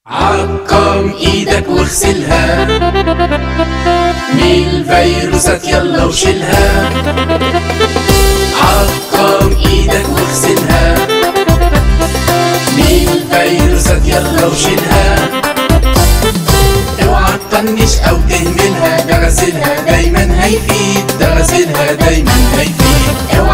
عقم ايدك واغسلها من الفيروسات يلا وشيلها عقم ايدك واغسلها من الفيروسات يلا وشيلها اوعى تطنش او تهملها ده غسلها دايما هيفيد ده غسلها دايما هيفيد اوعى